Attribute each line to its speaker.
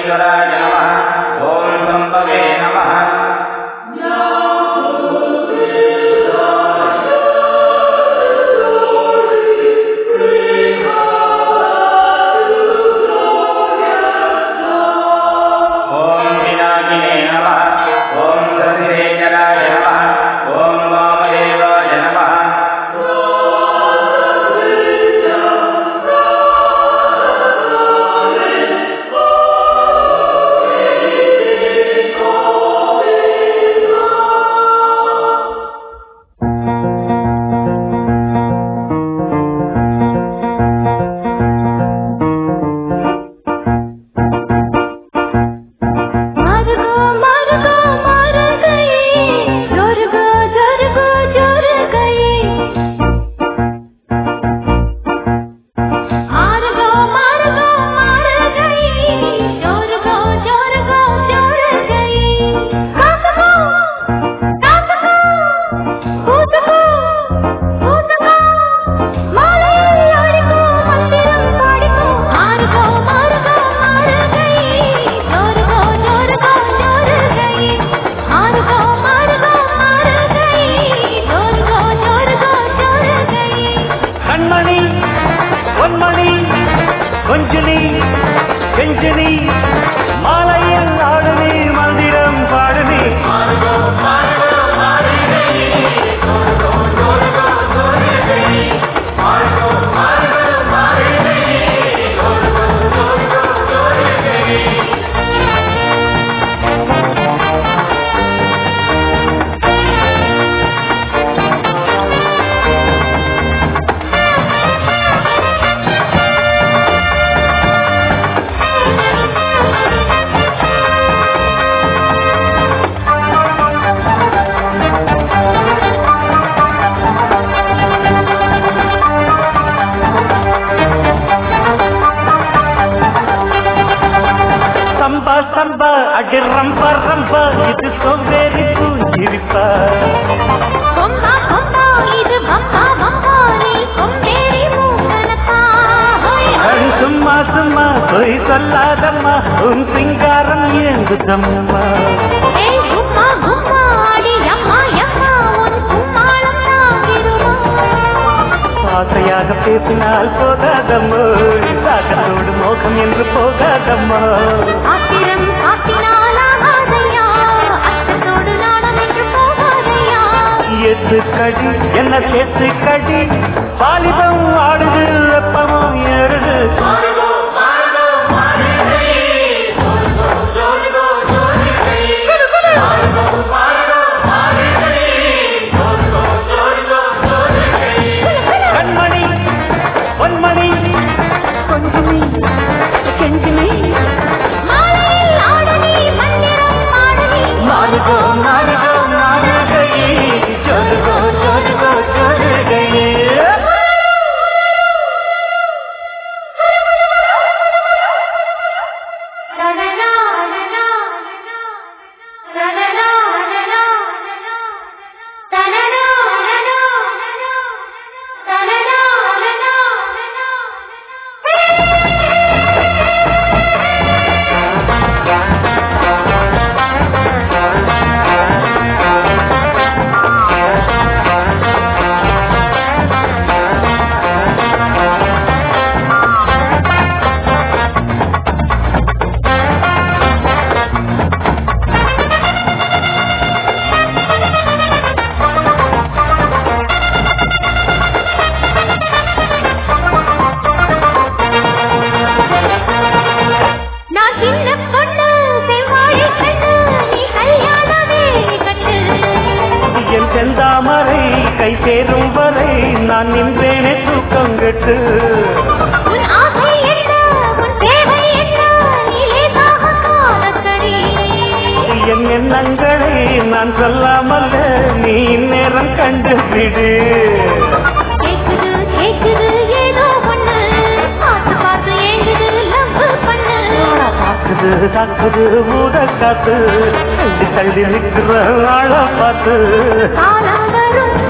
Speaker 1: சர்வேஸ்வராய நம ஓம் சம்பவே நம ஓம் விநாயகினே நம ஓம் சசிரேகராய நம ஓம் வாமதேவாய நம
Speaker 2: மாறுகோ மாறுகோ மாறுகையே ஜோருகோ ஜோருகோ ஜோருகையே மாறுகோ மாறுகோ மாறுகையே ஜோருகோ ஜோருகோ ஜோருகையே காசுகோ காசுகோ பூசுகோ பூசுகோ மாலையில் ஆடிக்கோ மந்திரம் பாடிக்கோ மாறுகோ மாறுகோ மாறுகையே ஜோருகோ ஜோருகோ ஜோருகையே மாறுகோ மாறுகோ மாறுகையே ஜோருகோ ஜோருகோ ஜோருகையே
Speaker 3: கண்மணி பொன்மணி கொஞ்சனி கெஞ்சனி மாலையில் ஆடுனி மந்திரம் பாடுனி சம்பா சம்பா அடி ரம்ப ரம்ப இது சோம்பேறி பூஞ்சிரிப்பா
Speaker 2: கொம்பா கொம்பா இது பம்பா பம்பா நீ கொம்பேறி மூக்கனத்தா ஹோய்
Speaker 3: அடி சும்மா சும்மா பொய் சொல்லாதம்மா உன் சிங்காரம் ஏங்குதம்மா
Speaker 2: ஏய் கும்மா கும்மா அடி அம்மா அம்மா உன் கும்மாளம் தாங்கிடுமா
Speaker 3: ஆசையாக பேசினால் போகாதம்மோ சாகத்தோடு மோகம் என்று போகாதம்மா
Speaker 2: ஆத்திரம் காட்டினால் ஆகாதையா அச்சத்தோடு நாணம் என்று போகாதையா
Speaker 3: எத்து கடி என்ன சேர்த்து கடி வாலிபம் ஆடுது வெப்பமும் ஏறுது கண்மணி பொன்மணி
Speaker 2: கொஞ்சமே கெஞ்சுமே மாலையில் ஆடனி மந்திரம் பாடனி
Speaker 3: நாடுகோ நாடுகோ நாடுகையே ஜோடுகோ ஜோடுகோ ஜோடுகையே
Speaker 2: லலலா லலலா லலலா லலலா தலலா லலலா தலலா லலலா நான் சின்ன பொண்ணு செவ்வாழை கண்ணு நீ கல்யாணமே கட்டு
Speaker 3: என் செந்தாமரை கை சேரும் வரை நான் நின்றேனே தூக்கம் கெட்டு
Speaker 2: உன் ஆசை என்ன உன் தேவை என்ன நீ லேசாக காலக்கடி
Speaker 3: என் எண்ணங்களை நான் சொல்லாமல் நீ நேரம் கண்டுபிடு
Speaker 2: கேக்குது கேக்குது ஏதோ ஒண்ணு பார்த்து பார்த்து ஏங்குது லவ் பண்ணு
Speaker 3: தாக்குது தாக்குது ஊத காத்து தள்ளி தள்ளி நிற்கிற ஆள பார்த்து
Speaker 2: காலம் வரும்